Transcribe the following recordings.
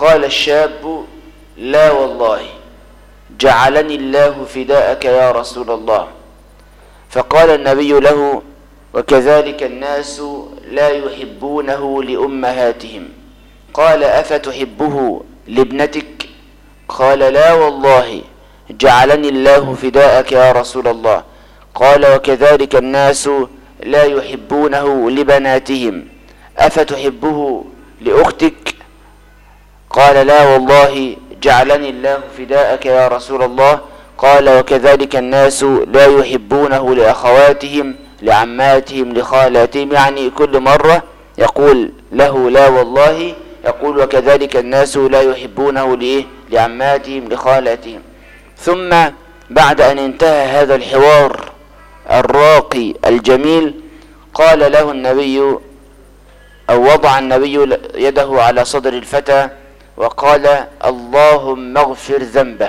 قال الشاب لا والله جعلني الله فداءك يا رسول الله فقال النبي له وكذلك الناس لا يحبونه لأمهاتهم قال أفتحبه لابنتك قال لا والله جعلني الله فداءك يا رسول الله قال وكذلك الناس لا يحبونه لبناتهم أفتحبه لأختك قال لا والله جعلني الله فداءك يا رسول الله قال وكذلك الناس لا يحبونه لأخواتهم لعماتهم لخالاتهم يعني كل مرة يقول له لا والله يقول وكذلك الناس لا يحبونه لإيه لعماتهم لخالاتهم ثم بعد أن انتهى هذا الحوار الراقي الجميل قال له النبي أو وضع النبي يده على صدر الفتى وقال اللهم اغفر ذنبه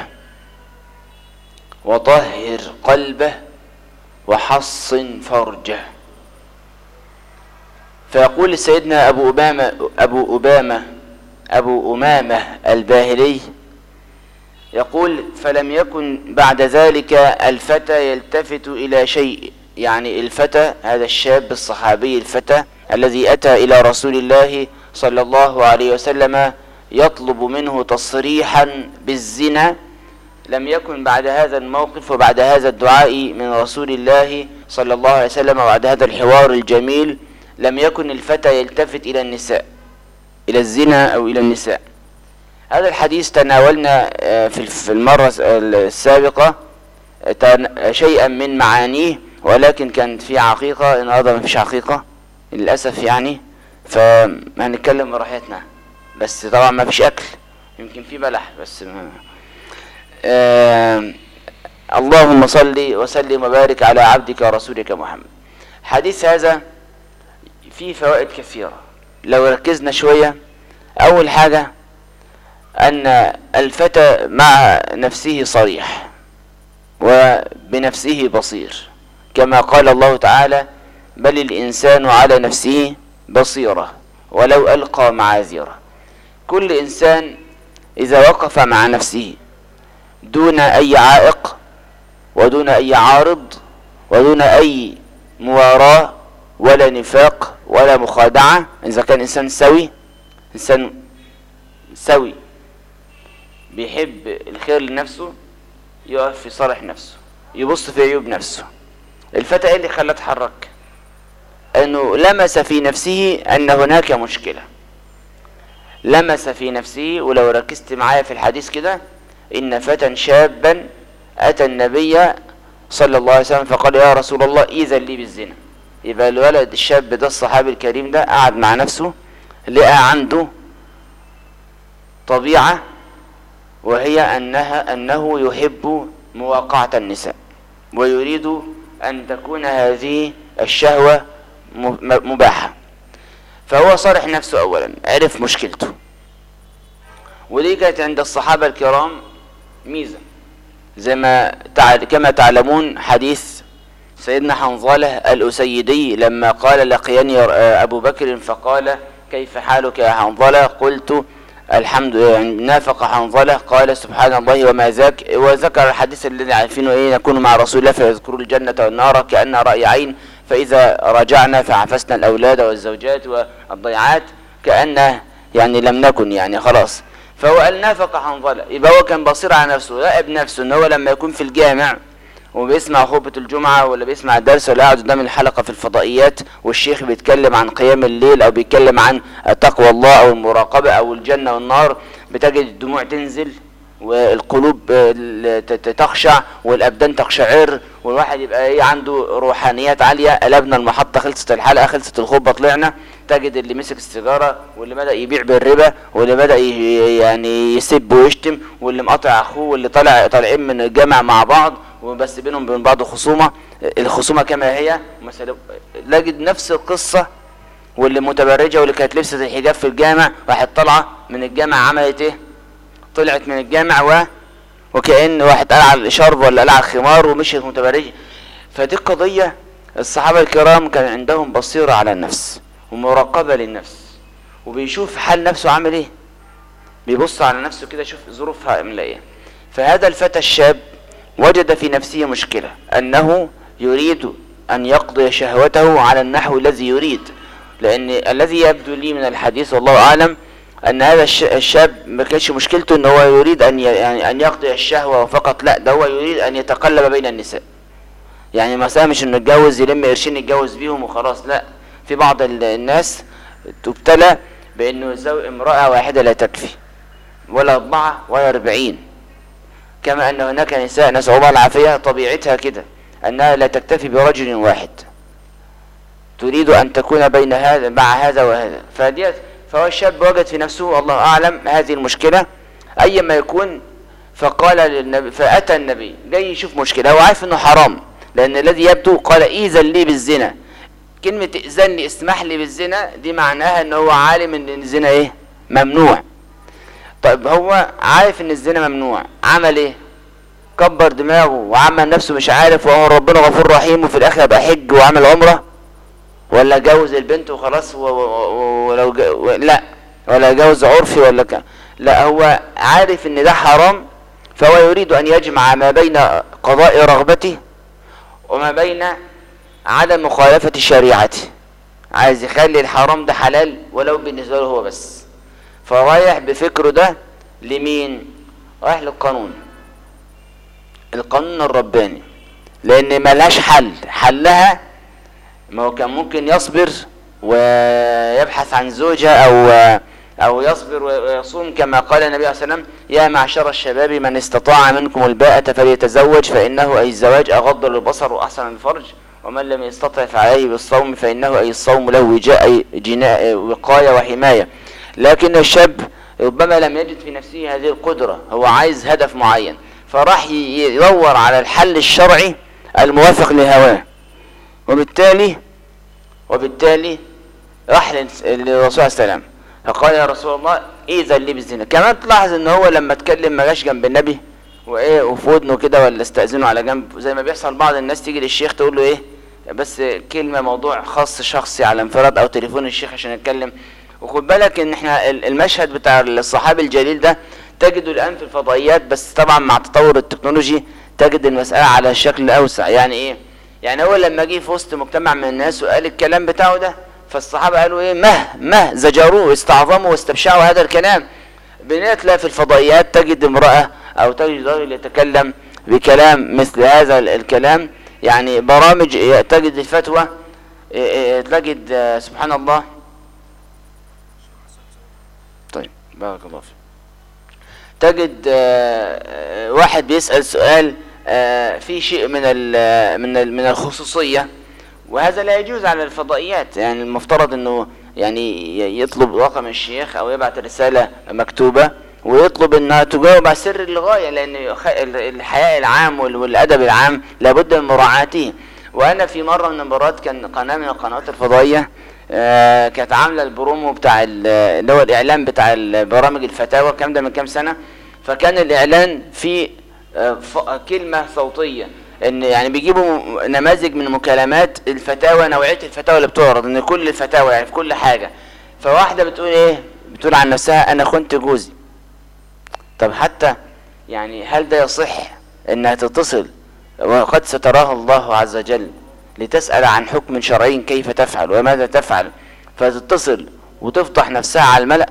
وطهر قلبه وحصن فرجه فيقول سيدنا أبو أمامة أبو أمامة أبو أمامة الباهلي يقول فلم يكن بعد ذلك الفتى يلتفت إلى شيء يعني الفتى هذا الشاب الصحابي الفتى الذي أتى إلى رسول الله صلى الله عليه وسلم يطلب منه تصريحا بالزنا لم يكن بعد هذا الموقف وبعد هذا الدعاء من رسول الله صلى الله عليه وسلم وبعد هذا الحوار الجميل لم يكن الفتى يلتفت إلى النساء إلى الزنا أو إلى النساء هذا الحديث تناولنا في المرة السابقة شيئا من معانيه ولكن كانت في عقيقة النهارده ما فيش عقيقة للأسف يعني فهنتكلم براحتنا بس طبعا ما فيش أكل يمكن في بلح بس ما آه اللهم صل وسلم وبارك على عبدك ورسولك محمد حديث هذا فيه فوائد كثيرة لو ركزنا شوية أول حاجة أن الفتى مع نفسه صريح وبنفسه بصير كما قال الله تعالى بل الإنسان على نفسه بصيرة ولو ألقى معاذيره كل إنسان إذا وقف مع نفسه دون أي عائق ودون أي عارض ودون أي مواراة ولا نفاق ولا مخادعة إذا كان إنسان سوي إنسان سوي بيحب الخير لنفسه يقف في صالح نفسه يبص في عيوب نفسه الفتى ايه اللي خلاه اتحرك انه لمس في نفسه ان هناك مشكلة لمس في نفسه ولو ركزت معايا في الحديث كده ان فتى شابا اتى النبي صلى الله عليه وسلم فقال يا رسول الله اذا لي بالزنا يبقى الولد الشاب ده الصحابي الكريم ده قعد مع نفسه لقى عنده طبيعة وهي أنها أنه يحب مواقعة النساء ويريد أن تكون هذه الشهوة مباحة فهو صرح نفسه أولا عرف مشكلته ودي كانت عند الصحابة الكرام ميزة زي ما كما تعلمون حديث سيدنا حنظلة الأسيدي لما قال لقيني أبو بكر فقال كيف حالك يا حنظلة قلت الحمد يعني نافق حنظلة قال سبحان الله وما ذاك وذكر الحديث الذي عارفينه ايه نكون مع رسول الله فيذكروا الجنة والنار كأن رأي عين فإذا رجعنا فعفسنا الأولاد والزوجات والضيعات كأن يعني لم نكن يعني خلاص فهو قال نافق حنظلة يبقى هو كان بصير على نفسه راقب نفسه ان هو لما يكون في الجامع وبيسمع خطبة الجمعة ولا بيسمع الدرس ولا قاعد قدام الحلقة في الفضائيات والشيخ بيتكلم عن قيام الليل أو بيتكلم عن تقوى الله أو المراقبة أو الجنة والنار بتجد الدموع تنزل والقلوب تخشع والأبدان تقشعر والواحد يبقى ايه عنده روحانيات عالية قلبنا المحطة خلصت الحلقة خلصت الخطبة طلعنا تجد اللي مسك السيجارة واللي بدأ يبيع بالربا واللي بدأ يعني يسب ويشتم واللي مقاطع أخوه واللي طالع طالعين من الجامع مع بعض وبس بينهم وبين بعض خصومة الخصومة كما هي مثلا نجد نفس القصة واللي متبرجة واللي كانت لبست الحجاب في الجامع راحت طالعة من الجامع عملت ايه طلعت من الجامع و وكأن واحد قلع الشرب ولا قلع الخمار ومشيت متبرجة فدي قضية الصحابة الكرام كان عندهم بصيرة على النفس ومراقبة للنفس وبيشوف حال نفسه عامل ايه بيبص على نفسه كده يشوف ظروفها ملاقيه فهذا الفتى الشاب وجد في نفسه مشكلة أنه يريد أن يقضي شهوته على النحو الذي يريد لأن الذي يبدو لي من الحديث والله أعلم أن هذا الشاب ما كانش مشكلته أن هو يريد أن يعني أن يقضي الشهوة فقط لا ده هو يريد أن يتقلب بين النساء يعني مثلا مش انه يتجوز يلم قرشين يتجوز بيهم وخلاص لا في بعض الناس تبتلى بانه يزوج امرأة واحدة لا تكفي ولا اربعة ولا اربعين كما ان هناك نساء نسأل الله العافية طبيعتها كده انها لا تكتفي برجل واحد تريد ان تكون بين هذا مع هذا وهذا فديت فهو الشاب وجد في نفسه الله اعلم هذه المشكلة ايما يكون فقال للنبي فاتى النبي جاي يشوف مشكلة هو عارف انه حرام لأن الذي يبدو قال إيذن لي بالزنا كلمة إذن لي اسمح لي بالزنا دي معناها إن هو عالم إن الزنا إيه ممنوع طيب هو عارف إن الزنا ممنوع عمل إيه كبر دماغه وعمل نفسه مش عارف وهو ربنا غفور رحيم وفي الآخر بقى حج وعمل عمرة ولا جوز البنت وخلاص ولو جو لا ولا جوز عرفي ولا ك... لا هو عارف ان ده حرام فهو يريد ان يجمع ما بين قضاء رغبته وما بين عدم مخالفة شريعته عايز يخلي الحرام ده حلال ولو بالنسبة له هو بس فرايح بفكره ده لمين رايح للقانون القانون الرباني لان ملهاش حل حلها ما هو كان ممكن يصبر ويبحث عن زوجة او او يصبر ويصوم كما قال النبي صلى الله عليه وسلم يا معشر الشباب من استطاع منكم الباءة فليتزوج فانه اي الزواج اغض للبصر واحسن الفرج ومن لم يستطع فعليه بالصوم فانه اي الصوم له وجاء اي جناء وقاية وحماية لكن الشاب ربما لم يجد في نفسه هذه القدرة هو عايز هدف معين فراح يدور على الحل الشرعي الموافق لهواه وبالتالي وبالتالي راح للرسول صلى الله عليه وسلم فقال يا رسول الله اذا لي بالزنا كمان تلاحظ ان هو لما اتكلم ما جاش جنب النبي وايه وفي ودنه كده ولا استاذنه على جنب زي ما بيحصل بعض الناس تيجي للشيخ تقول له ايه بس كلمه موضوع خاص شخصي على انفراد او تليفون الشيخ عشان يتكلم وخد بالك ان احنا المشهد بتاع الصحابي الجليل ده تجده الان في الفضائيات بس طبعا مع تطور التكنولوجي تجد المساله على الشكل الاوسع يعني ايه يعني هو لما جه في وسط مجتمع من الناس وقال الكلام بتاعه ده فالصحابة قالوا ايه مه مه زجروه واستعظموا واستبشعوا هذا الكلام بنتلا في الفضائيات تجد امرأة او تجد رجل يتكلم بكلام مثل هذا الكلام يعني برامج تجد الفتوى تجد سبحان الله طيب بارك الله فيك تجد واحد بيسأل سؤال في شيء من من من الخصوصية وهذا لا يجوز على الفضائيات يعني المفترض انه يعني يطلب رقم الشيخ او يبعث رسالة مكتوبة ويطلب انها تجاوب على سر للغاية لان الحياء العام والادب العام لابد من مراعاته وانا في مرة من المرات كان قناة من القنوات الفضائية آه كانت عاملة البرومو بتاع اللي هو الاعلان بتاع برامج الفتاوى الكلام ده من كام سنة فكان الاعلان فيه آه كلمة صوتية ان يعني بيجيبوا نماذج من مكالمات الفتاوى نوعيه الفتاوى اللي بتعرض ان كل الفتاوى يعني في كل حاجه فواحده بتقول ايه بتقول عن نفسها انا خنت جوزي طب حتى يعني هل ده يصح انها تتصل وقد ستراه الله عز وجل لتسال عن حكم شرعي كيف تفعل وماذا تفعل فتتصل وتفضح نفسها على الملأ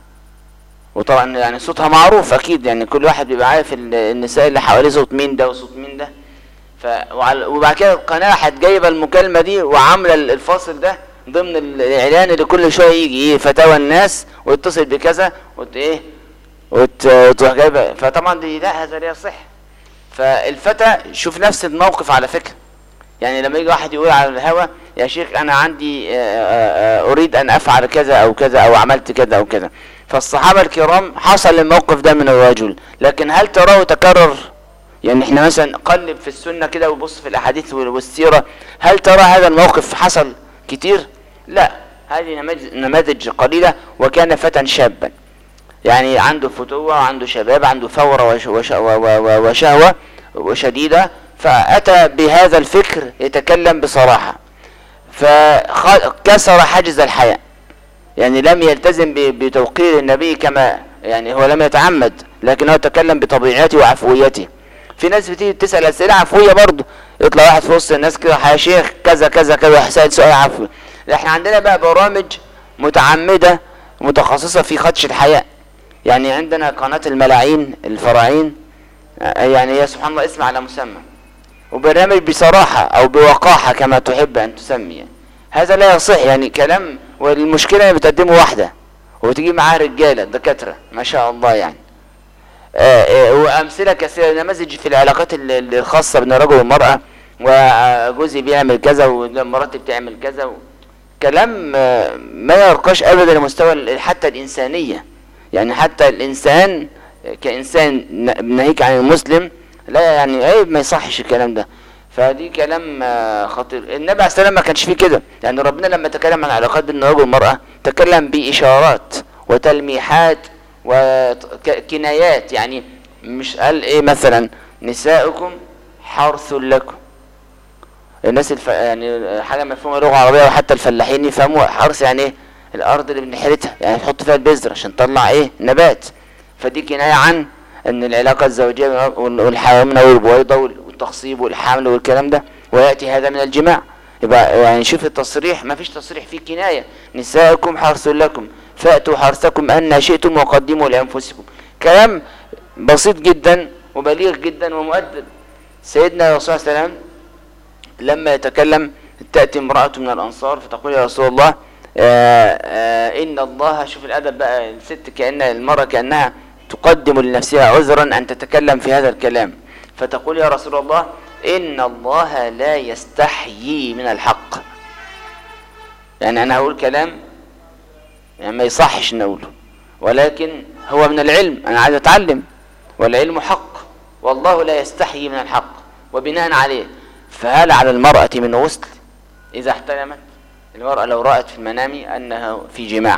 وطبعا يعني صوتها معروف اكيد يعني كل واحد بيبقى عارف النساء اللي حواليه صوت مين ده وصوت مين ده ف وبعد كده القناه راحت جايبه المكالمه دي وعامله الفاصل ده ضمن الاعلان اللي كل شويه يجي ايه فتاوى الناس ويتصل بكذا وت ايه وتروح جايبه فطبعا دي لا هذا لا يصح فالفتى شوف نفس الموقف على فكره يعني لما يجي واحد يقول على الهوا يا شيخ انا عندي اريد ان افعل كذا او كذا او عملت كذا او كذا فالصحابه الكرام حصل الموقف ده من الرجل لكن هل تراه تكرر يعني احنا مثلا قلب في السنة كده وبص في الاحاديث والسيرة هل ترى هذا الموقف حصل كتير لا هذه نماذج قليلة وكان فتى شابا يعني عنده فتوة وعنده شباب عنده ثورة وش وش وشهوة وشديدة فأتى بهذا الفكر يتكلم بصراحة فكسر حاجز الحياة يعني لم يلتزم بتوقير النبي كما يعني هو لم يتعمد لكنه تكلم بطبيعته وعفويته في ناس بتيجي تسال اسئله عفويه برضه يطلع واحد في وسط الناس كده يا شيخ كذا كذا كذا سال سؤال عفوي احنا عندنا بقى برامج متعمده متخصصه في خدش الحياء يعني عندنا قناه الملاعين الفراعين يعني هي سبحان الله اسم على مسمى وبرنامج بصراحه او بوقاحه كما تحب ان تسمي يعني. هذا لا يصح يعني كلام والمشكله بتقدمه واحده وتجي معاها رجاله دكاتره ما شاء الله يعني آه، آه، وامثله كثيره نماذج في العلاقات ال- الخاصه بين الرجل والمراه وجوزي بيعمل كذا ومراتي بتعمل كذا و... كلام آه، ما يرقاش ابدا لمستوى ال- حتى الانسانيه يعني حتى الانسان كانسان ن- ناهيك عن المسلم لا يعني عيب ما يصحش الكلام ده فدي كلام آه، خطير النبي عليه السلام ما كانش فيه كده يعني ربنا لما تكلم عن العلاقات بين الرجل والمراه تكلم باشارات وتلميحات وكنايات يعني مش قال ايه مثلا نساؤكم حرث لكم الناس الف... يعني حاجه مفهومه لغه عربيه وحتى الفلاحين يفهموا حرث يعني ايه الارض اللي بنحرتها يعني تحط فيها البذر عشان تطلع ايه نبات فدي كنايه عن ان العلاقه الزوجيه وال- والحيوان والبويضه وال- والتخصيب والحمل والكلام ده وياتي هذا من الجماع يبقى يعني شوف التصريح ما فيش تصريح فيه كنايه نساؤكم حرث لكم فاتوا حرثكم ان شئتم وقدموا لانفسكم كلام بسيط جدا وبليغ جدا ومؤدب سيدنا الرسول صلى الله عليه وسلم لما يتكلم تأتي امرأة من الأنصار فتقول يا رسول الله آآ آآ إن الله شوف الأدب بقى الست كأن المرأة كأنها تقدم لنفسها عذرا أن تتكلم في هذا الكلام فتقول يا رسول الله إن الله لا يستحيي من الحق يعني أنا هقول كلام يعني ما يصحش إن أقوله ولكن هو من العلم أنا عايز أتعلم والعلم حق والله لا يستحيي من الحق وبناء عليه فهل على المرأة من غسل إذا احتلمت المرأة لو رأت في المنام أنها في جماع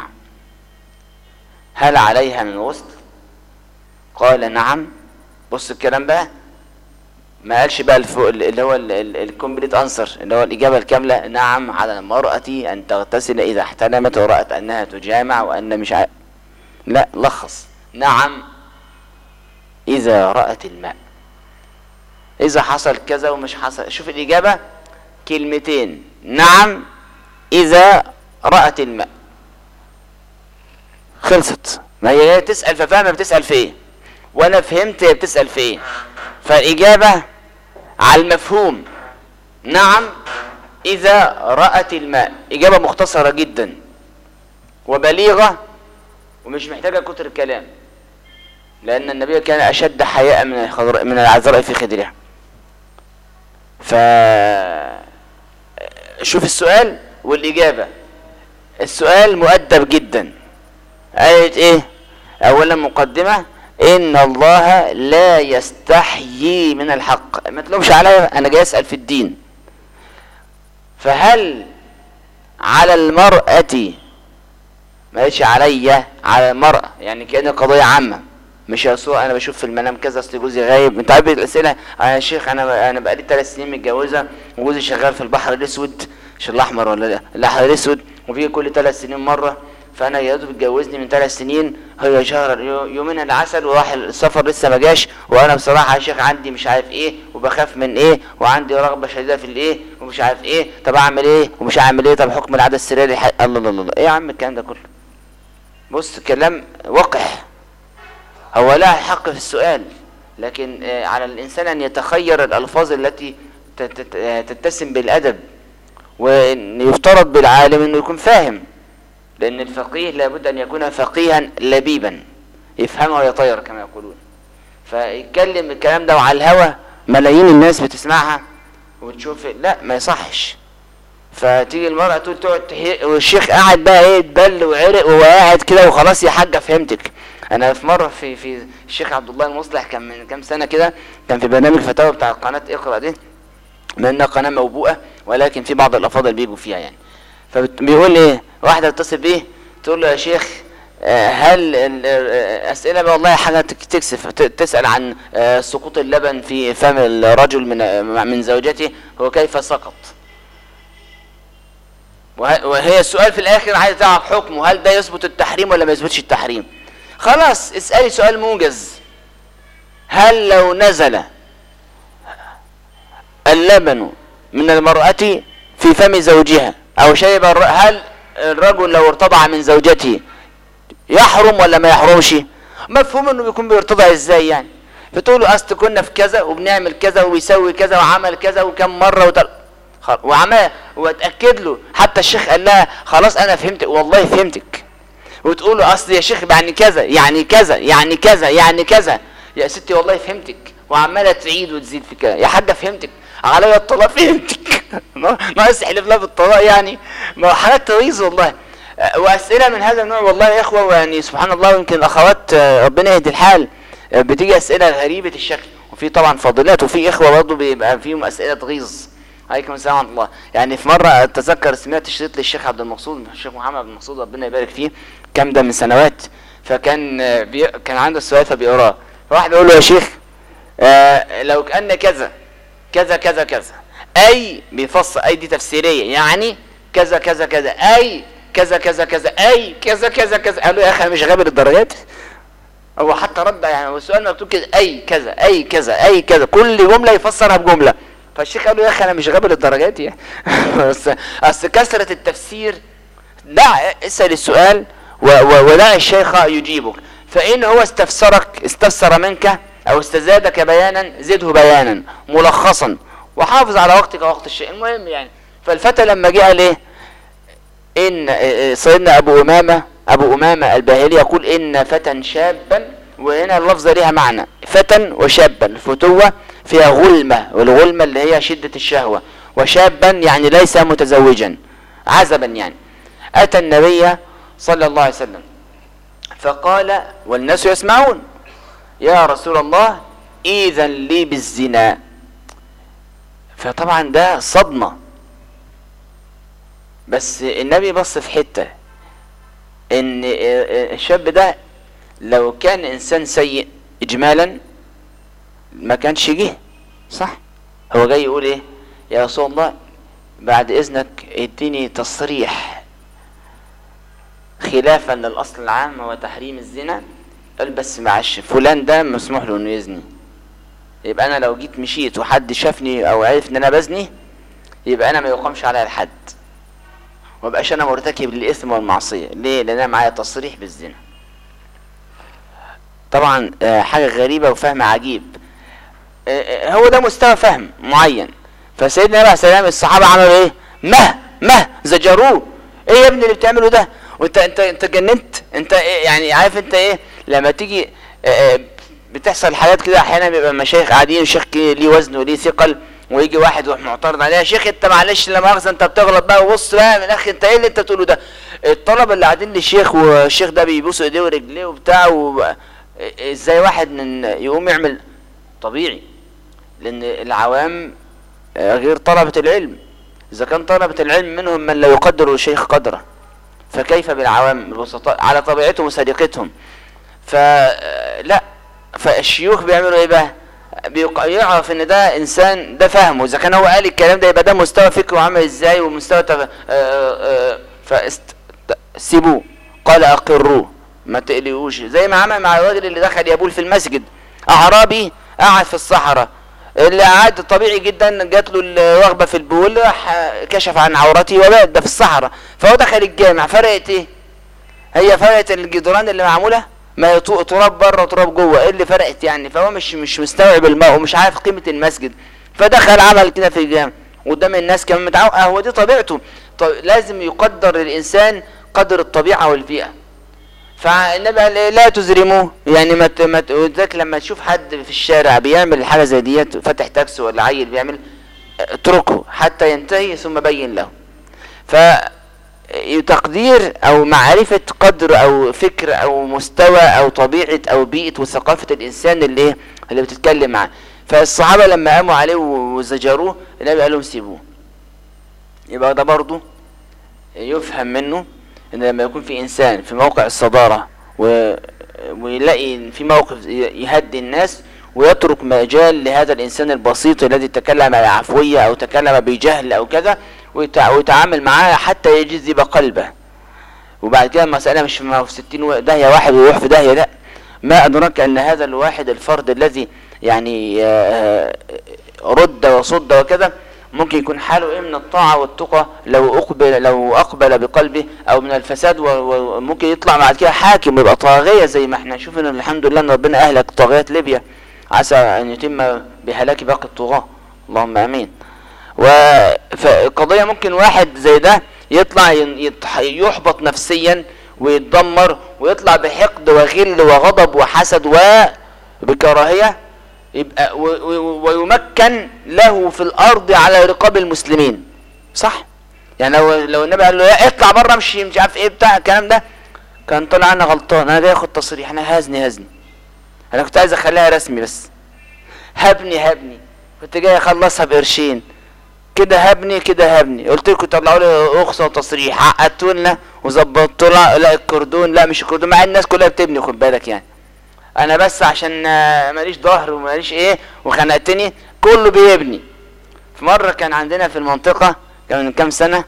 هل عليها من غسل قال نعم بص الكلام بقى ما قالش بقى الفوق اللي هو الكومبليت انسر اللي هو الاجابه الكامله نعم على المراه ان تغتسل اذا احتلمت ورات انها تجامع وان مش عارف لا لخص نعم اذا رات الماء اذا حصل كذا ومش حصل شوف الاجابه كلمتين نعم اذا رات الماء خلصت ما هي هي تسال ففاهمه بتسال في ايه وانا فهمت هي بتسال في ايه فالاجابه على المفهوم نعم اذا رات الماء اجابه مختصره جدا وبليغه ومش محتاجه كتر كلام لان النبي كان اشد حياء من الخضراء من العذراء في خدرها ف شوف السؤال والاجابه السؤال مؤدب جدا قالت ايه اولا مقدمه ان الله لا يستحيي من الحق ما تلومش عليا انا جاي اسال في الدين فهل على المرأة ما قالتش عليا على المرأة يعني كأن قضية عامة مش يا رسول انا بشوف في المنام كذا اصل جوزي غايب انت عارف الاسئله انا يا شيخ انا انا بقالي ثلاث سنين متجوزه وجوزي شغال في البحر الاسود مش الاحمر ولا لا البحر الاسود وبيجي كل ثلاث سنين مره فانا يا دوب اتجوزني من ثلاث سنين هي شهر يومين العسل وراح السفر لسه ما جاش وانا بصراحه يا شيخ عندي مش عارف ايه وبخاف من ايه وعندي رغبه شديده في الايه ومش عارف ايه طب اعمل ايه ومش هعمل ايه طب حكم العاده السريري حي... الله الله الله ايه يا عم الكلام ده كله بص كلام وقح هو لا حق في السؤال لكن على الانسان ان يتخير الالفاظ التي تتسم بالادب ويفترض بالعالم انه يكون فاهم لأن الفقيه لابد أن يكون فقيها لبيبا يفهمه ويطير كما يقولون فيتكلم الكلام ده وعلى الهوى ملايين الناس بتسمعها وتشوف لا ما يصحش فتيجي المرأة تقول تقعد تحي... والشيخ قاعد بقى ايه اتبل وعرق وهو قاعد كده وخلاص يا حاجة فهمتك انا في مرة في في الشيخ عبد الله المصلح كان من كام سنة كده كان في برنامج فتاوى بتاع قناة اقرأ دي من انها قناة موبوءة ولكن في بعض الافاضل بيجوا فيها يعني فبيقول ايه واحدة تتصل بيه تقول له يا شيخ هل اسئله بقى والله حاجه تكسف تسال عن سقوط اللبن في فم الرجل من من زوجته هو كيف سقط وهي السؤال في الاخر عايز تعرف حكمه هل ده يثبت التحريم ولا ما يثبتش التحريم خلاص اسألي سؤال موجز هل لو نزل اللبن من المرأة في فم زوجها او شرب الر... هل الرجل لو ارتضع من زوجته يحرم ولا ما يحرمش مفهوم انه بيكون بيرتضع ازاي يعني فتقول له اصل كنا في كذا وبنعمل كذا وبيسوي كذا وعمل كذا وكم مره وتل... خل... وعمل واتاكد له حتى الشيخ قال لها خلاص انا فهمت والله فهمتك وتقول له اصل يا شيخ يعني كذا يعني كذا يعني كذا يعني كذا يا ستي والله فهمتك وعماله تعيد وتزيد في كده يا حاجه فهمتك عليا الطلاق فهمتك ناقص يحلف لها بالطلاق يعني ما حاجات تغيظ والله واسئله من هذا النوع والله يا اخوه يعني سبحان الله يمكن الاخوات ربنا يهدي الحال بتيجي اسئله غريبه الشكل وفي طبعا فضيلات وفي اخوه برضه بيبقى فيهم اسئله تغيظ عليكم السلام ورحمه الله يعني في مره اتذكر سمعت شريط للشيخ عبد المقصود الشيخ محمد عبد المقصود ربنا يبارك فيه كام ده من سنوات فكان بي... كان عنده السؤال فبيقراه فواحد يقول له يا شيخ آه لو كان كذا كذا كذا كذا اي بيفسر اي دي تفسيريه يعني كذا كذا كذا اي كذا كذا كذا اي كذا كذا كذا قال له يا اخي انا مش غبي للدرجات هو حتى رد يعني هو السؤال مكتوب كده اي كذا اي كذا اي كذا كل جمله يفسرها بجمله فالشيخ قال له يا اخي انا مش غبي للدرجات يعني بس اصل كثره التفسير دع اسال السؤال ودع الشيخ يجيبك فان هو استفسرك استفسر منك او استزادك بيانا زده بيانا ملخصا وحافظ على وقتك ووقت الشيء المهم يعني فالفتى لما جه قال ايه ان سيدنا ابو امامه ابو امامه الباهلي يقول ان فتى شابا وهنا اللفظه ليها معنى فتى وشابا الفتوه فيها غلمه والغلمه اللي هي شده الشهوه وشابا يعني ليس متزوجا عزبا يعني اتى النبي صلى الله عليه وسلم فقال والناس يسمعون يا رسول الله اذن لي بالزنا فطبعا ده صدمه بس النبي بص في حته ان الشاب ده لو كان انسان سيء اجمالا ما كانش جه صح هو جاي يقول ايه يا رسول الله بعد اذنك اديني تصريح خلافا للاصل العام هو تحريم الزنا قال بس معلش فلان ده مسموح له انه يزني يبقى انا لو جيت مشيت وحد شافني او عرف ان انا بزني يبقى انا ما يقامش عليا الحد ومبقاش انا مرتكب للاثم والمعصيه ليه لان انا معايا تصريح بالزنا طبعا حاجه غريبه وفهم عجيب هو ده مستوى فهم معين فسيدنا النبي عليه السلام الصحابه عملوا ايه مه مه زجروه ايه يا ابني اللي بتعمله ده وانت انت انت جننت انت إيه يعني عارف انت ايه لما تيجي بتحصل حاجات كده احيانا بيبقى مشايخ قاعدين الشيخ ليه وزن وليه ثقل ويجي واحد يروح معترض عليه يا شيخ انت معلش لا مؤاخذه انت بتغلط بقى وبص بقى من الاخر انت ايه اللي انت بتقوله ده الطلبه اللي قاعدين للشيخ والشيخ ده بيبوسوا ايديه ورجليه وبتاع و... ازاي واحد من يقوم يعمل طبيعي لان العوام غير طلبه العلم اذا كان طلبه العلم منهم من لا يقدر الشيخ قدره فكيف بالعوام البسطاء على طبيعتهم وسرقتهم فلا فالشيوخ بيعملوا ايه بقى بيعرف ان ده انسان ده فهمه اذا كان هو قال الكلام ده يبقى ده مستوى فكره عامل ازاي ومستوى تف... فاست... سيبوه قال اقروه ما تقلقوش زي ما عمل مع الراجل اللي دخل يبول في المسجد اعرابي قاعد في الصحراء اللي قعد طبيعي جدا جات له الرغبه في البول راح كشف عن عورته وبات ده في الصحراء فهو دخل الجامع فرقت ايه هي فرقت الجدران اللي معموله ما تراب بره وتراب جوه ايه اللي فرقت يعني فهو مش مش مستوعب الماء ومش عارف قيمه المسجد فدخل عمل كده في الجامع قدام الناس كمان متعود اه هو دي طبيعته طب لازم يقدر الانسان قدر الطبيعه والبيئه فالنبي قال لا تزرموه يعني ما ما ذاك لما تشوف حد في الشارع بيعمل حاجه زي ديت فاتح تاكسي ولا عيل بيعمل اتركه حتى ينتهي ثم بين له ف تقدير او معرفة قدر او فكر او مستوى او طبيعة او بيئة وثقافة الانسان اللي ايه اللي بتتكلم معاه فالصحابة لما قاموا عليه وزجروه النبي قال لهم سيبوه يبقى ده برضه يفهم منه ان لما يكون في انسان في موقع الصدارة و... ويلاقي في موقف يهدي الناس ويترك مجال لهذا الانسان البسيط الذي تكلم بعفوية او تكلم بجهل او كذا ويتعامل معاه حتى يجذب قلبه وبعد كده المسألة مش ما هو في 60 داهية واحد ويروح في داهية لا ما أدرك أن هذا الواحد الفرد الذي يعني آه، آه، رد وصد وكذا ممكن يكون حاله ايه من الطاعة والتقى لو اقبل لو اقبل بقلبه او من الفساد و- وممكن يطلع بعد كده حاكم ويبقى طاغية زي ما احنا شوف ان الحمد لله ان ربنا اهلك طاغية ليبيا عسى ان يتم بهلاك باقي الطغاة اللهم امين وقضية ممكن واحد زي ده يطلع ين- يتح- يحبط نفسيا ويتدمر ويطلع بحقد وغل وغضب وحسد وبكراهية يبقى و- و- ويمكن له في الارض على رقاب المسلمين صح يعني لو لو النبي قال له يا اطلع بره امشي مش عارف ايه بتاع الكلام ده كان طلع انا غلطان انا جاي اخد تصريح انا هزني هزني انا كنت عايز اخليها رسمي بس هبني هبني كنت جاي اخلصها بقرشين كده هبني كده هبني قلت لكم طلعوا لي رخصه وتصريح عقدتوا لنا وظبطوا لنا لا الكردون لا مش الكردون مع الناس كلها بتبني خد بالك يعني انا بس عشان آه، ماليش ظهر وماليش ايه وخنقتني كله بيبني في مره كان عندنا في المنطقه كان من كام سنه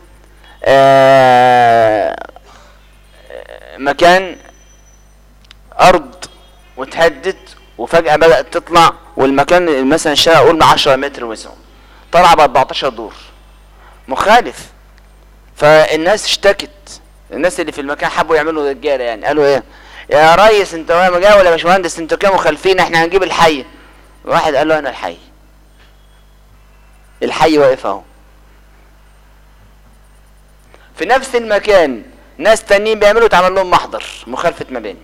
آه، آه، مكان ارض وتهدد وفجاه بدات تطلع والمكان مثلا الشارع قول 10 متر وسعه طلع ب 14 دور مخالف فالناس اشتكت الناس اللي في المكان حبوا يعملوا رجاله يعني قالوا ايه يا ريس انت ما جاي ولا يا باشمهندس انتوا كده مخالفين احنا هنجيب الحي واحد قال له انا الحي الحي واقف اهو في نفس المكان ناس تانيين بيعملوا تعمل لهم محضر مخالفه مباني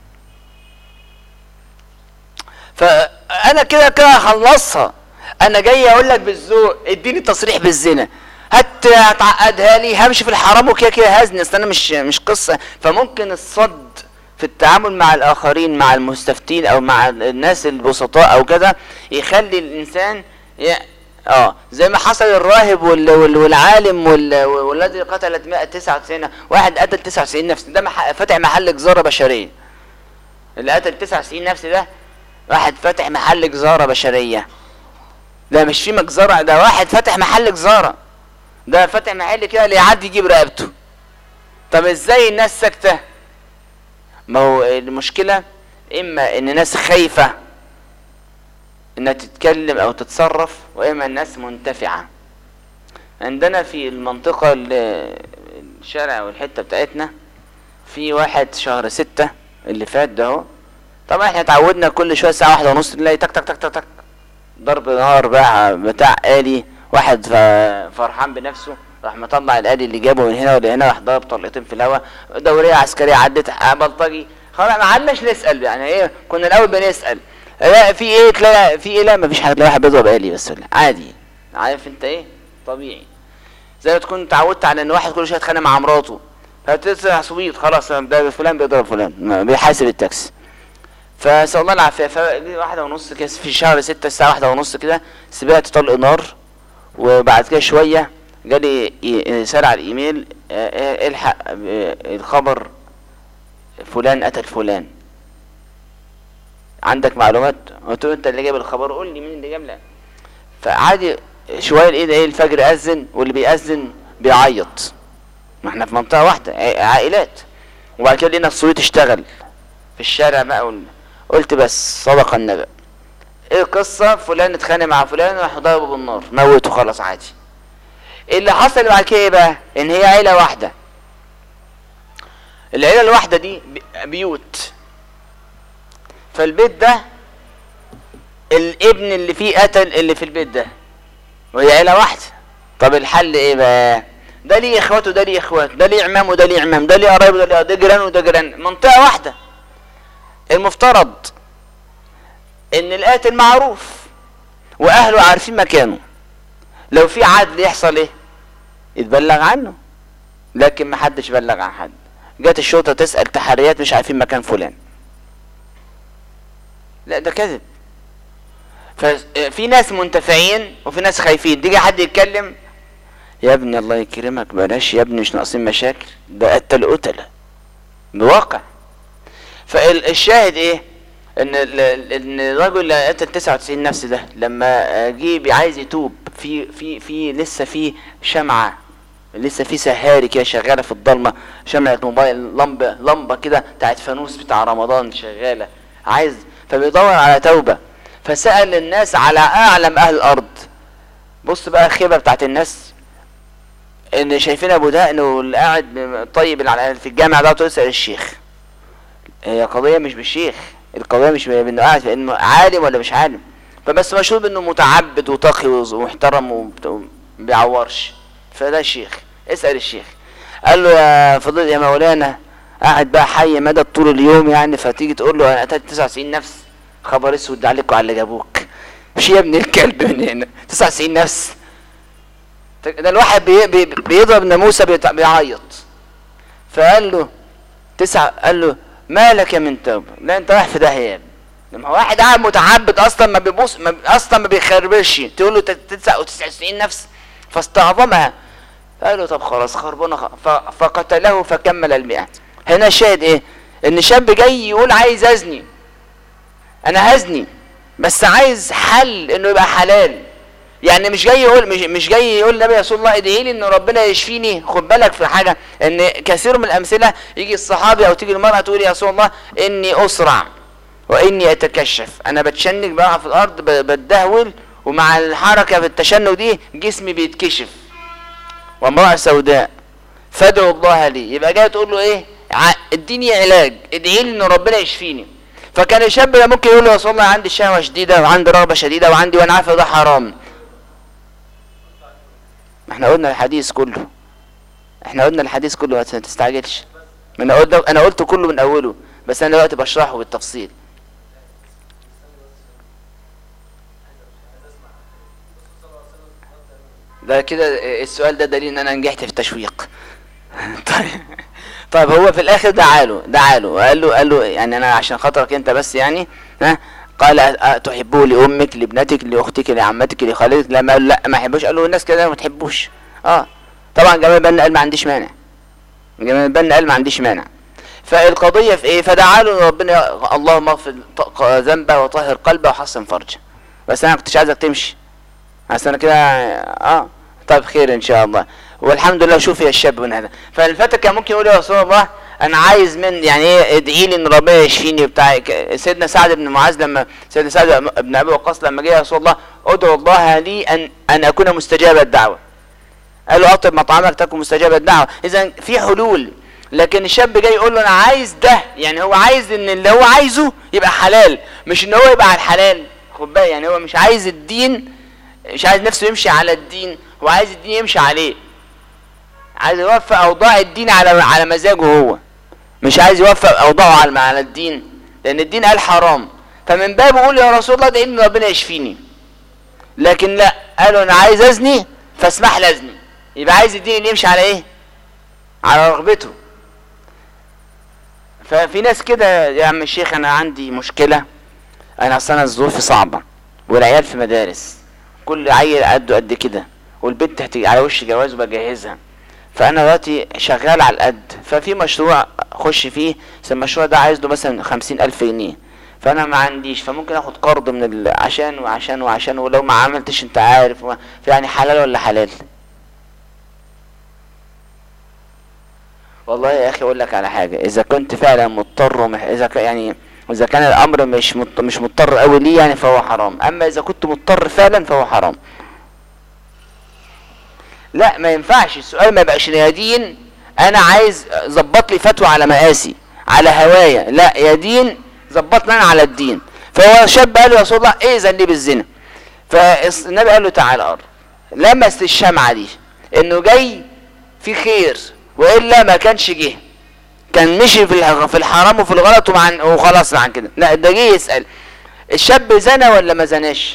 فانا كده كده هخلصها انا جاي اقول لك بالذوق اديني تصريح بالزنا هت هتعقدها لي همشي في الحرام وكده كده هزني اصل انا مش مش قصه فممكن الصد في التعامل مع الاخرين مع المستفتين او مع الناس البسطاء او كده يخلي الانسان ي... اه زي ما حصل الراهب وال... وال... والعالم وال... والذي قتل 199 واحد قتل 99 نفس ده مح... فتح محل جزاره بشريه اللي قتل 99 نفس ده واحد فاتح محل جزاره بشريه ده مش في مجزرة ده واحد فاتح محل جزارة ده فاتح محل كده اللي يعدي يجيب رقبته طب ازاي الناس ساكتة ما هو المشكلة اما ان ناس خايفة انها تتكلم او تتصرف واما الناس منتفعة عندنا في المنطقة ال- الشارع والحتة بتاعتنا في واحد شهر ستة اللي فات ده اهو طبعا احنا اتعودنا كل شوية ساعة واحدة ونص نلاقي تك تك تك تك تك ضرب نار بقى بتاع آلي واحد ف- فرحان بنفسه راح مطلع الآلي اللي جابه من هنا ولا هنا راح ضرب طلقتين في الهواء دورية عسكرية عدت آه، بلطجي خلاص ما عدناش نسأل يعني ايه كنا الأول بنسأل لا في ايه تلاقي في ايه لا مفيش حاجة تلاقي واحد بيضرب آلي بس ولا عادي عارف انت ايه طبيعي زي ما تكون اتعودت على ان واحد كل شويه يتخانق مع مراته فتسمع صويت خلاص ده فلان بيضرب فلان ما بيحاسب التاكسي فسأل الله العافية فجي واحدة ونص كده في شهر ستة الساعة واحدة ونص كده سمعت طلق نار وبعد كده شوية جالي إي- رسالة على الإيميل آه، آه، الحق آه، الخبر فلان قتل فلان عندك معلومات قلت له انت اللي جايب الخبر قول لي مين اللي جاب لك فعادي شويه الايه ده ايه الفجر اذن واللي بيأذن بيعيط ما احنا في منطقه واحده ع- عائلات وبعد كده لقينا الصويت اشتغل في الشارع بقى قلنا قلت بس صدق النبي ايه القصه فلان اتخانق مع فلان راح ضربه بالنار موته خلاص عادي اللي حصل بعد كده ايه بقى ان هي عيله واحده العيله الواحده دي بي- بيوت فالبيت ده الابن اللي فيه قتل اللي في البيت ده وهي عيله واحده طب الحل ايه بقى ده ليه اخواته ده ليه اخوات ده ليه عمام وده ليه عمام ده ليه قرايب وده ليه ده جيران وده جيران منطقه واحده المفترض ان القاتل معروف واهله عارفين مكانه لو في عدل يحصل ايه يتبلغ عنه لكن ما حدش بلغ عن حد جت الشرطه تسال تحريات مش عارفين مكان فلان لا ده كذب ففي ناس منتفعين وفي ناس خايفين تيجي حد يتكلم يا ابني الله يكرمك بلاش يا ابني مش ناقصين مشاكل ده قتل قتله بواقع فالشاهد ايه ان ال- ال- ان الرجل اللي قتل 99 نفس ده لما جه بي- عايز يتوب في في في لسه في شمعه لسه في سهاري كده شغاله في الضلمه شمعة موبايل لمبه لمبه كده بتاعت فانوس بتاع رمضان شغاله عايز فبيدور على توبه فسال الناس على اعلم اهل الارض بص بقى الخيبه بتاعت الناس ان شايفين ابو دقن واللي قاعد طيب اللي على- في الجامع ده تسال الشيخ هي قضيه مش بالشيخ القضيه مش بانه قاعد انه عالم ولا مش عالم فبس مشهور بانه متعبد وتقي وز- ومحترم وبت- وما بيعورش فده الشيخ اسال الشيخ قال له يا فضيل يا مولانا قاعد بقى حي مدى طول اليوم يعني فتيجي تقول له انا قتلت 99 نفس خبر اسود عليك وعلى اللي جابوك مش يا ابن الكلب من هنا 99 نفس ده الواحد بي بي بيضرب ناموسه بيت- بيعيط فقال له تسعة قال له مالك يا من توبة لا انت رايح في داهية يا ابني لما واحد قاعد متعبد اصلا ما بيبص ما اصلا ما بيخربش تقول له 99 نفس فاستعظمها قال له طب خلاص خربنا خ... ف... فقتله فكمل المئة هنا الشاهد ايه ان شاب جاي يقول عايز ازني انا هزني بس عايز حل انه يبقى حلال يعني مش جاي يقول مش, مش جاي يقول النبي رسول الله ادعي لي ان ربنا يشفيني خد بالك في حاجه ان كثير من الامثله يجي الصحابي او تيجي المراه تقول يا رسول الله اني اسرع واني اتكشف انا بتشنج بقى في الارض ب- بتدهول ومع الحركه في التشنج دي جسمي بيتكشف وامراه سوداء فادعوا الله لي يبقى جاي تقول له ايه ع- اديني علاج ادعي لي ان ربنا يشفيني فكان الشاب ده ممكن يقول له يا رسول الله عندي شهوه شديده وعندي رغبه شديده وعندي وانا عارف إن ده حرام ما احنا قلنا الحديث كله احنا قلنا الحديث كله ما تستعجلش ما انا قلت انا قلت كله من اوله بس انا دلوقتي بشرحه بالتفصيل ده كده السؤال ده دليل ان انا نجحت في التشويق طيب طيب هو في الاخر دعاله دعاله وقال له قال له يعني انا عشان خاطرك انت بس يعني ها قال أ- تحبه لامك لابنتك لاختك لعمتك لخالتك لما قال لا ما يحبوش قال له الناس كده ما تحبوش اه طبعا جمال بن قال ما عنديش مانع جمال بن قال ما عنديش مانع فالقضية في ايه فدعا له إن ربنا اللهم اغفر ط- ذنبه وطهر قلبه وحسن فرجه بس انا كنتش عايزك تمشي عشان انا كده اه طيب خير ان شاء الله والحمد لله شوف يا الشاب من هذا فالفتى كان ممكن يقول يا رسول الله انا عايز من يعني ايه ادعي لي ان ربنا يشفيني بتاع ك- سيدنا سعد بن معاذ لما سيدنا سعد بن ابي وقاص لما جه يا رسول الله ادعو الله لي ان ان اكون مستجاب الدعوه قال له اطب مطعمك تكن مستجاب الدعوه اذا في حلول لكن الشاب جاي يقول له انا عايز ده يعني هو عايز ان اللي هو عايزه يبقى حلال مش ان هو يبقى على الحلال خد بالك يعني هو مش عايز الدين مش عايز نفسه يمشي على الدين هو عايز الدين يمشي عليه عايز يوفق اوضاع الدين على على مزاجه هو مش عايز يوفق اوضاعه على على الدين لان الدين قال حرام فمن باب يقول يا رسول الله ده ان ربنا يشفيني لكن لا قالوا انا عايز ازني فاسمح لي ازني يبقى عايز الدين اللي يمشي على ايه على رغبته ففي ناس كده يا عم الشيخ انا عندي مشكله انا اصل انا ظروفي صعبه والعيال في مدارس كل عيل قده قد كده والبنت هتيجي على وش جواز وبجهزها فانا دلوقتي شغال على القد ففي مشروع اخش فيه بس المشروع ده عايز له مثلا خمسين الف جنيه فانا ما عنديش فممكن اخد قرض من ال... عشان وعشان وعشان ولو ما عملتش انت عارف و... يعني حلال ولا حلال والله يا اخي اقول لك على حاجه اذا كنت فعلا مضطر ومح... اذا ك... يعني اذا كان الامر مش مضط... مش مضطر قوي ليه يعني فهو حرام اما اذا كنت مضطر فعلا فهو حرام لا ما ينفعش السؤال ما يبقاش يا دين انا عايز ظبط لي فتوى على مقاسي على هوايا لا يا دين ظبط لي انا على الدين فهو شاب قال له يا رسول الله اذن لي بالزنا فالنبي قال له تعالى قرب لمس الشمعة دي انه جاي في خير والا ما كانش جه كان مشي في الح- في الحرام وفي الغلط ومع وخلاص عن كده لا ده جه يسال الشاب زنى ولا ما زناش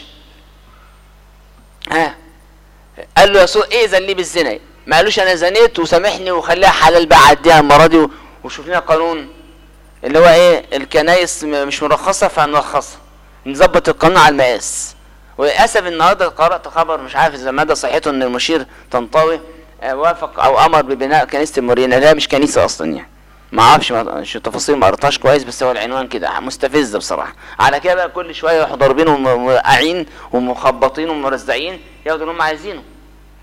ها قال له يا رسول اذن لي بالزنا ما قالوش انا زنيت وسامحني وخليها حلال بقى عديها المره دي و- وشوف لنا قانون اللي هو ايه الكنايس م- مش مرخصه فهنرخصها نظبط القانون على المقاس وللاسف النهارده قرات خبر مش عارف اذا مدى صحته ان المشير طنطاوي آه، وافق او امر ببناء كنيسه المورينا اللي هي مش كنيسه اصلا يعني ما اعرفش ما- شو التفاصيل ما قريتهاش كويس بس هو العنوان كده مستفز بصراحه على كده بقى كل شويه يروحوا ضاربين وموقعين ومخبطين ومرزعين ياخدوا اللي هم عايزينه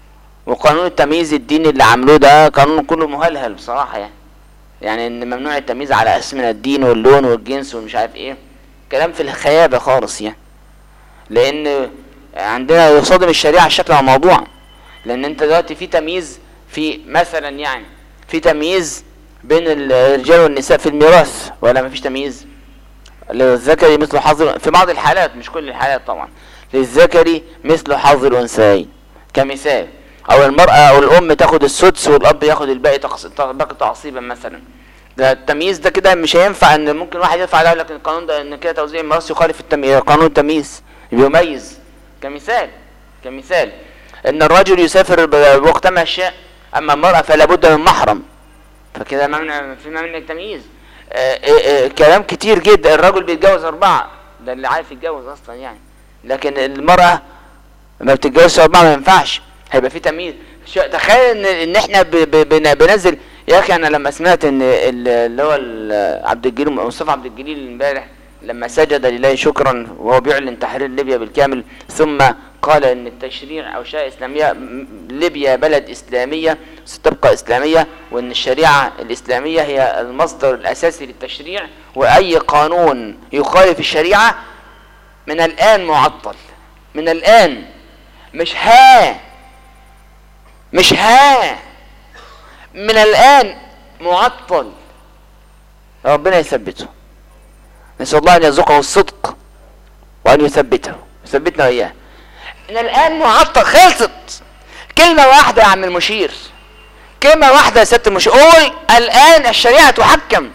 وقانون التمييز الديني اللي عملوه ده قانون كله مهلهل بصراحة يعني يعني ان ممنوع التمييز على اساس من الدين واللون والجنس ومش عارف ايه كلام في الخيابة خالص يعني لان عندنا يصادم الشريعة الشكل على الموضوع لان انت دلوقتي في تمييز في مثلا يعني في تمييز بين الرجال والنساء في الميراث ولا مفيش تمييز للذكر مثل حظ في بعض الحالات مش كل الحالات طبعا للذكر مثل حظ الانثيين كمثال او المرأة او الام تاخد السدس والاب ياخد الباقي تقص... باقي تعصيبا مثلا ده التمييز ده كده مش هينفع ان ممكن واحد يرفع يقول لك القانون ده ان كده توزيع الميراث يخالف التمييز قانون التمييز بيميز كمثال كمثال ان الرجل يسافر بوقت ما شاء اما المرأة فلا بد من محرم فكده ممنع في ممنع التمييز آه آه آه كلام كتير جدا الرجل بيتجوز اربعة ده اللي عارف يتجوز اصلا يعني لكن المرأة ما بتتجوزش اربعة ما ينفعش هيبقى في تمييز تخيل ان ان احنا ب ب بننزل يا اخي انا لما سمعت ان اللي هو عبد الجليل مصطفى عبد الجليل امبارح لما سجد لله شكرا وهو بيعلن تحرير ليبيا بالكامل ثم قال ان التشريع او شريعه اسلاميه ليبيا بلد اسلاميه ستبقى اسلاميه وان الشريعه الاسلاميه هي المصدر الاساسي للتشريع واي قانون يخالف الشريعه من الان معطل من الان مش ها مش ها من الان معطل ربنا يثبته نسأل الله أن يرزقه الصدق وأن يثبته يثبتنا وإياه إن الآن معطل خلصت كلمة واحدة يا عم المشير كلمة واحدة يا سيادة المشير قول الآن الشريعة تحكم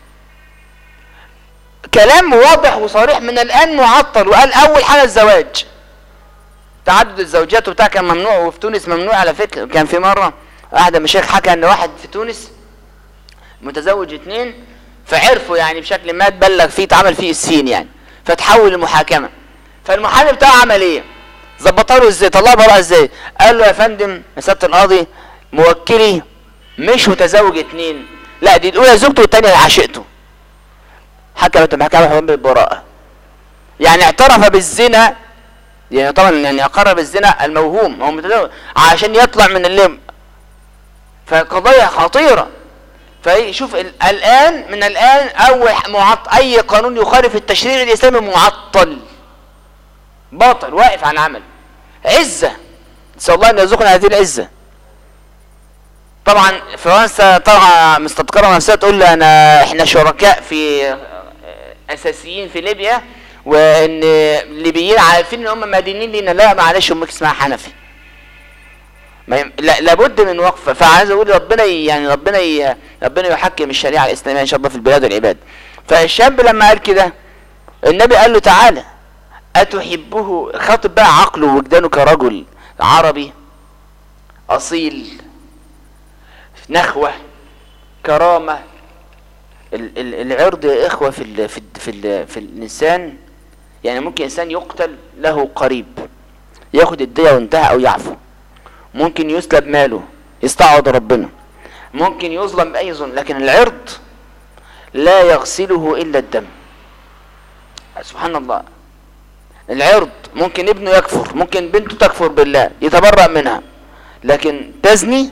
كلام واضح وصريح من الآن معطل وقال أول حاجة الزواج تعدد الزوجات وبتاع كان ممنوع وفي تونس ممنوع على فكرة كان في مرة واحد المشايخ حكى ان واحد في تونس متزوج اتنين فعرفوا يعني بشكل ما تبلغ فيه اتعمل فيه السين يعني فتحول المحاكمه فالمحامي بتاعه عمل ايه ظبطها له ازاي طلعها براءه ازاي قال له يا فندم يا سياده القاضي موكلي مش متزوج اتنين لا دي الاولى زوجته والثانيه عشقته حكمت المحكمه بالبراءه يعني اعترف بالزنا يعني طبعا يعني اقر بالزنا الموهوم هو متزوج عشان يطلع من اللم فقضايا خطيره فشوف الان من الان اول معط اي قانون يخالف التشريع الاسلامي معطل باطل واقف عن عمل عزه نسال الله ان يرزقنا هذه العزه طبعا فرنسا طبعا مستذكره نفسها تقول لي انا احنا شركاء في اساسيين في ليبيا وان الليبيين عارفين ان هم مدينين لينا لا معلش امك اسمها حنفي ما يم... لا لابد من وقفه فعايز اقول ربنا ي... يعني ربنا ي... ربنا يحكم الشريعه الاسلاميه ان شاء الله في البلاد والعباد فالشاب لما قال كده النبي قال له تعالى اتحبه خاطب بقى عقله وجدانه كرجل عربي اصيل نخوه كرامه ال... ال... العرض يا اخوه في ال... في ال... في, ال... في الانسان يعني ممكن انسان يقتل له قريب ياخد الدية وانتهى او يعفو ممكن يسلب ماله يستعوض ربنا ممكن يظلم بأي ظلم لكن العرض لا يغسله إلا الدم سبحان الله العرض ممكن ابنه يكفر ممكن بنته تكفر بالله يتبرأ منها لكن تزني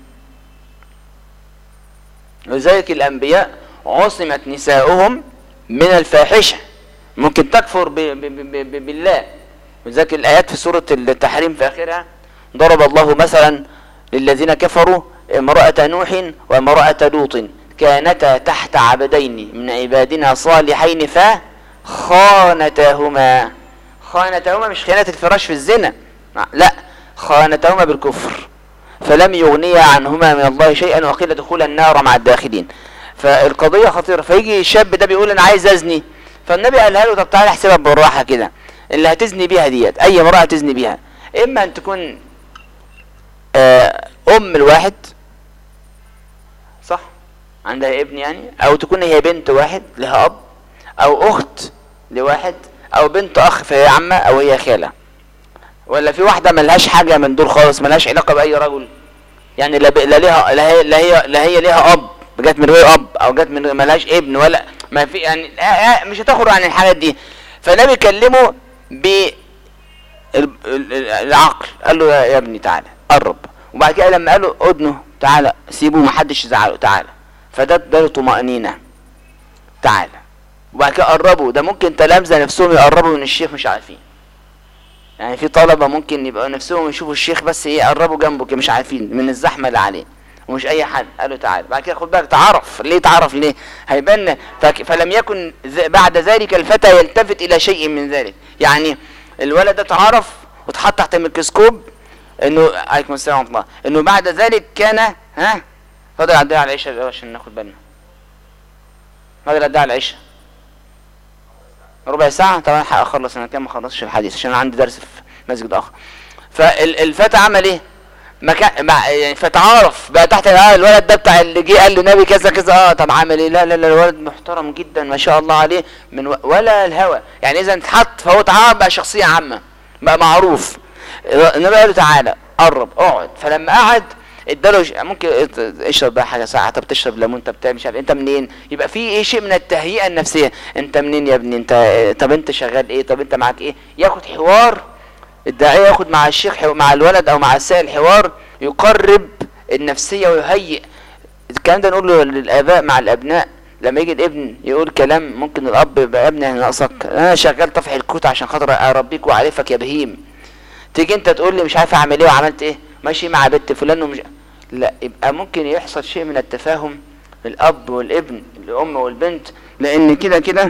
لذلك الأنبياء عصمت نساؤهم من الفاحشة ممكن تكفر ب ب ب بالله ولذلك الآيات في سورة التحريم في آخرها ضرب الله مثلا للذين كفروا امرأة نوح وامرأة لوط كانتا تحت عبدين من عبادنا صالحين فخانتاهما خانتاهما مش خيانة الفراش في الزنا لا خانتاهما بالكفر فلم يغنيا عنهما من الله شيئا وقيل دخول النار مع الداخلين فالقضية خطيرة فيجي الشاب ده بيقول انا عايز ازني فالنبي قالها له طب تعالى احسبها بالراحة كده اللي هتزني بيها ديت اي امرأة هتزني بيها اما ان تكون ام الواحد صح عندها ابن يعني او تكون هي بنت واحد لها اب او اخت لواحد او بنت اخ فهي عمه او هي خاله ولا في واحده ملهاش حاجه من دول خالص ملهاش علاقه باي رجل يعني لا, لا ليها لا هي لا هي لا هي ليها اب جت من غير اب او جت من ملهاش ابن ولا ما في يعني مش هتخرج عن الحاجات دي فالنبي كلمه ب العقل قال له يا ابني تعالى قرب وبعد كده لما قالوا ادنه تعالى سيبوه محدش يزعله تعالى فده اداله طمأنينة تعالى وبعد كده قربوا ده ممكن تلامذة نفسهم يقربوا من الشيخ مش عارفين يعني في طلبة ممكن يبقوا نفسهم يشوفوا الشيخ بس ايه يقربوا جنبه كده مش عارفين من الزحمة اللي عليه ومش اي حد قالوا تعالى بعد كده خد بالك تعرف ليه تعرف ليه هيبان فك فلم يكن ذ- بعد ذلك الفتى يلتفت الى شيء من ذلك يعني الولد ده اتعرف واتحط تحت الميكروسكوب انه عليكم السلام ورحمه الله انه بعد ذلك كان ها فاضل عدها على العشاء بقى عشان ناخد بالنا فاضل عدها على العشاء ربع ساعة طبعا الحق اخلص انا كان ما خلصش الحديث عشان عندي درس في مسجد اخر فالفتى عمل ايه مكان مع يعني فتعارف بقى تحت اه الولد ده بتاع اللي جه قال له نبي كذا كذا اه طب عمل ايه لا لا لا الولد محترم جدا ما شاء الله عليه من و... ولا الهوى يعني اذا اتحط فهو تعارف بقى شخصيه عامه بقى معروف النبي قال له تعالى قرب اقعد فلما قعد اداله ش- ممكن ات- اشرب بقى حاجه ساعه طب تشرب ليمون طب تعمل مش عارف انت منين يبقى في ايه شيء من التهيئه النفسيه انت منين يا ابني انت طب انت شغال ايه طب انت معاك ايه ياخد حوار الداعية ياخد مع الشيخ حو- مع الولد او مع السائل حوار يقرب النفسية ويهيئ الكلام ده نقوله للآباء مع الأبناء لما يجي الابن يقول كلام ممكن الأب يبقى يا ابني أنا ناقصك أنا شغال طفح الكوت عشان خاطر أربيك وأعرفك يا بهيم تيجي أنت تقول لي مش عارف أعمل إيه وعملت إيه ماشي مع بنت فلان ومش لا يبقى ممكن يحصل شيء من التفاهم الأب والابن الأم والبنت لأن كده كده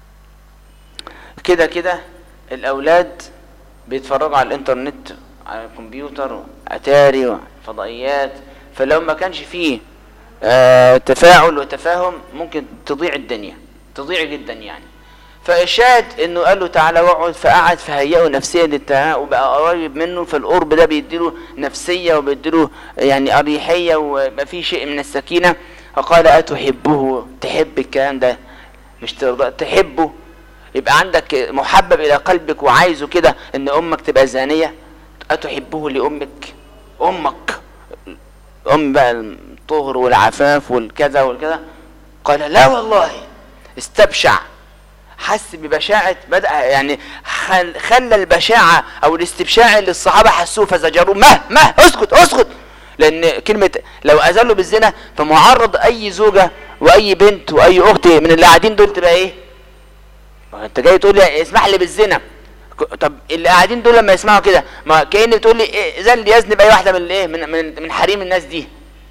كده كده الأولاد بيتفرجوا على الانترنت على الكمبيوتر اتاري فضائيات فلو ما كانش فيه آه تفاعل وتفاهم ممكن تضيع الدنيا تضيع جدا يعني فالشاهد انه قال له تعالى واقعد فقعد فهيئه نفسيا للتهاء وبقى قريب منه فالقرب ده بيديله نفسيه وبيديله يعني اريحيه ويبقى فيه شيء من السكينه فقال اتحبه تحب الكلام ده مش ترضى تحبه يبقى عندك محبب الى قلبك وعايزه كده ان امك تبقى زانيه اتحبه لامك امك ام بقى الطهر والعفاف والكذا والكذا قال لا والله استبشع حس ببشاعة بدأ يعني خل خلى البشاعة أو الاستبشاع اللي الصحابة حسوه فزجروه مه مه اسكت اسكت لأن كلمة لو أذلوا بالزنا فمعرض أي زوجة وأي بنت وأي أخت من اللي قاعدين دول تبقى إيه؟ ما انت جاي تقول لي اسمح لي بالزنا ك- طب اللي قاعدين دول لما يسمعوا كده ما كأن بتقول لي إيه زل يذنب اي واحده من الايه من من من حريم الناس دي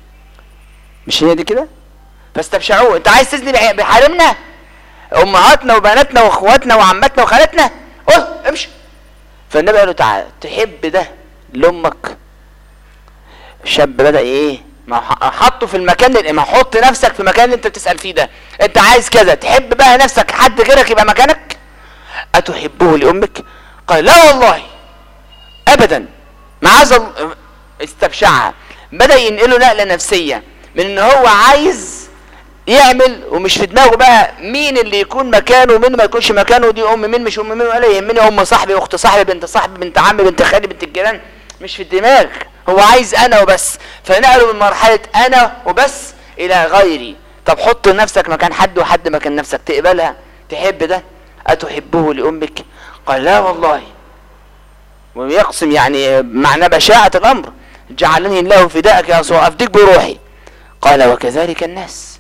مش هي دي كده فاستبشعوه انت عايز تزني بح- بحريمنا امهاتنا وبناتنا واخواتنا وعماتنا وخالاتنا قول امشي فالنبي قال له تعالى تحب ده لامك الشاب بدا ايه ما هو ح- حطه في المكان اللي ما حط نفسك في المكان اللي انت بتسال فيه ده انت عايز كذا تحب بقى نفسك حد غيرك يبقى مكانك اتحبه لامك قال لا والله ابدا معاذ ال- استبشعها بدا ينقله نقله نفسيه من ان هو عايز يعمل ومش في دماغه بقى مين اللي يكون مكانه ومين ما يكونش مكانه دي ام مين مش ام مين ولا يهمني ام صاحبي اخت صاحبي بنت صاحبي بنت عمي بنت خالي بنت الجيران مش في الدماغ هو عايز انا وبس فنقله من مرحله انا وبس الى غيري طب حط نفسك مكان حد وحد مكان نفسك تقبلها تحب ده اتحبه لامك قال لا والله ويقسم يعني معنى بشاعة الأمر جعلني الله فداءك يا رسول الله أفديك بروحي قال وكذلك الناس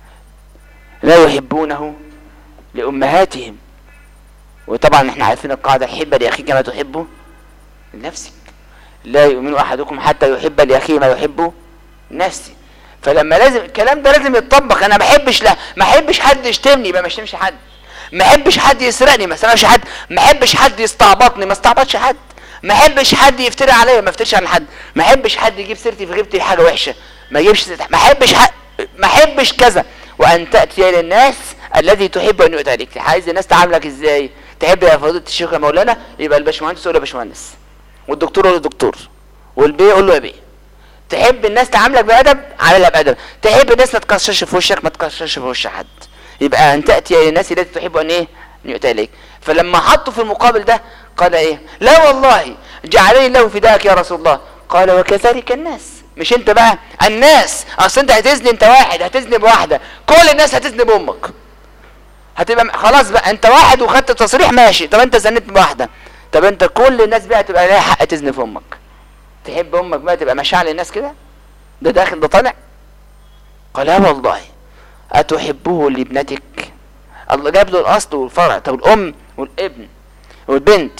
لا يحبونه لأمهاتهم وطبعا احنا عارفين القاعدة حب لأخيك ما تحبه لنفسك لا يؤمن أحدكم حتى يحب لأخيه ما يحبه نفسي فلما لازم الكلام ده لازم يتطبق انا ما بحبش لا ما احبش حد يشتمني يبقى ما اشتمش حد ما احبش حد يسرقني ما اسرقش حد ما احبش حد يستعبطني ما استعبطش حد ما احبش حد يفتري عليا ما افتريش على حد ما احبش حد يجيب سيرتي في غيبتي حاجه وحشه ما يجيبش سيرتي ما احبش حد ما احبش كذا وان تاتي للناس الذي تحب ان يؤتى عليك عايز الناس تعاملك ازاي تحب يا فضيله الشيخ يا مولانا يبقى الباشمهندس يقول له يا باشمهندس والدكتور يقول له دكتور والبي يقول له يا بيه تحب الناس تعاملك بادب عاملها بادب تحب الناس ما تكشرش في وشك ما تكشرش في وش حد يبقى ان تاتي للناس التي تحب ان ايه ان يؤتى اليك فلما حطوا في المقابل ده قال ايه لا والله جعلني الله فداك يا رسول الله قال وكذلك الناس مش انت بقى الناس اصل انت هتزني انت واحد هتزني بواحده كل الناس هتزني بامك هتبقى م- خلاص بقى انت واحد وخدت تصريح ماشي طب انت زنيت بواحده طب انت كل الناس بقى تبقى لها حق تزني في امك تحب امك بقى تبقى مشاعر للناس كده ده داخل ده طالع قال لا والله اتحبه لابنتك الله جاب له الاصل والفرع طب الام والابن والبنت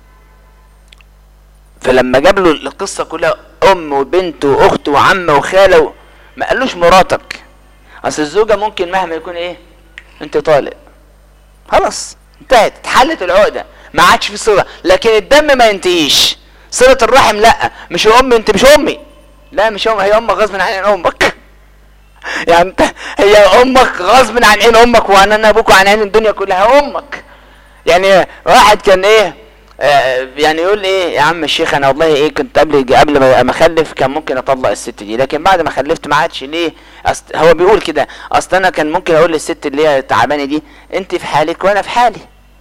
فلما جاب له القصه كلها ام وبنت واخت وعم وخاله و... ما قالوش مراتك اصل الزوجه ممكن مهما يكون ايه انت طالق خلاص انتهت اتحلت العقده ما عادش في صله لكن الدم ما ينتهيش صله الرحم لا مش الام انت مش امي لا مش امي هي امك غصب عن امك يعني انت هي امك غصب عن عين امك وعن انا ابوك وعن عين الدنيا كلها امك يعني واحد كان ايه آه يعني يقول ايه يا عم الشيخ انا والله ايه كنت قبل قبل ما اخلف كان ممكن اطلق الست دي لكن بعد ما خلفت ما عادش ليه أصل هو بيقول كده اصل انا كان ممكن اقول للست اللي هي تعبانه دي انت في حالك وانا في حالي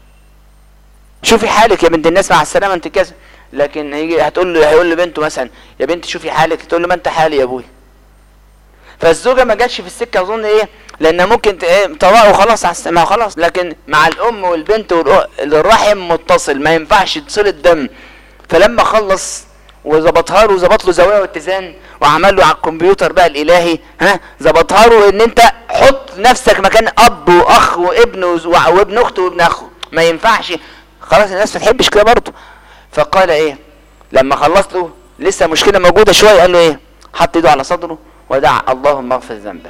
شوفي حالك يا بنت الناس مع السلامه انت كذا لكن هيجي هتقول له هيقول لبنته مثلا يا بنت شوفي حالك تقول له ما انت حالي يا ابوي فالزوجه ما جاتش في السكه اظن ايه لان ممكن ت- ايه طلاق وخلاص على الس- ما خلاص لكن مع الام والبنت والأ- الرحم متصل ما ينفعش تصل الدم فلما خلص وظبطها له وظبط له زوايا واتزان وعمل له على الكمبيوتر بقى الالهي ها ظبطها له ان انت حط نفسك مكان اب واخ وابن وز- وع- وابن اخت وابن اخو ما ينفعش خلاص الناس ما تحبش كده برضه فقال ايه لما خلص له لسه مشكله موجوده شويه قال له ايه حط ايده على صدره ودعا اللهم اغفر ذنبه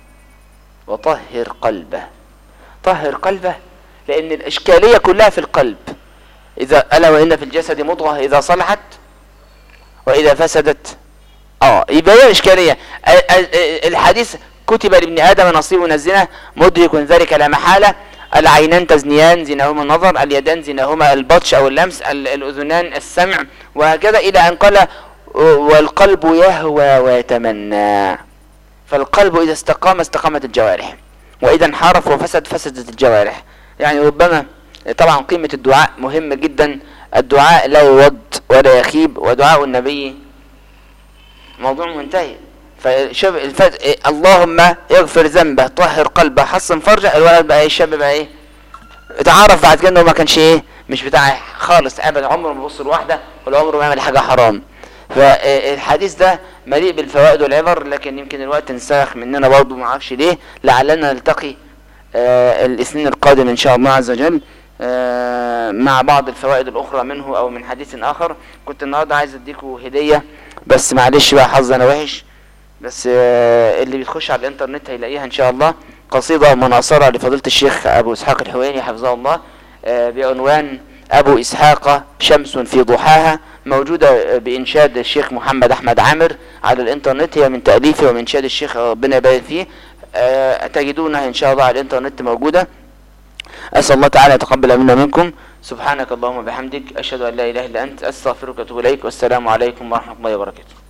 وطهر قلبه طهر قلبه لان الاشكاليه كلها في القلب اذا الا وان في الجسد مضغه اذا صلحت واذا فسدت اه يبقى هي الاشكاليه ال- ال- الحديث كتب لابن ادم نصيب من الزنا مدرك ذلك لا محاله العينان تزنيان زناهما النظر اليدان زناهما البطش او اللمس ال- الاذنان السمع وهكذا الى ان قال والقلب يهوى ويتمنى فالقلب اذا استقام استقامت الجوارح واذا انحرف وفسد فسدت الجوارح يعني ربما طبعا قيمه الدعاء مهمه جدا الدعاء لا يود ولا يخيب ودعاء النبي موضوع منتهي فشوف الفت... إيه، اللهم اغفر ذنبه طهر قلبه حصن فرجه الولد بقى ايه الشاب بقى ايه اتعرف بعد كده انه ما كانش ايه مش بتاع خالص ابدا عمره ما بيبص لواحده ولا عمره ما يعمل حاجه حرام فالحديث ده مليء بالفوائد والعبر لكن يمكن الوقت انسلخ مننا برضه ما اعرفش ليه لعلنا نلتقي آه الاثنين القادم ان شاء الله عز وجل آه مع بعض الفوائد الاخرى منه او من حديث اخر كنت النهارده عايز اديكم هديه بس معلش بقى حظ انا وحش بس آه اللي بيخش على الانترنت هيلاقيها ان شاء الله قصيده مناصره لفضيله الشيخ ابو اسحاق الحويني حفظه الله آه بعنوان ابو اسحاق شمس في ضحاها موجوده بانشاد الشيخ محمد احمد عامر على الانترنت هي من تاليفه ومن انشاد الشيخ ربنا يبارك فيه آه تجدونها ان شاء الله على الانترنت موجوده اسال الله تعالى يتقبل منا منكم سبحانك اللهم وبحمدك اشهد ان لا اله الا انت استغفرك واتوب اليك والسلام عليكم ورحمه الله وبركاته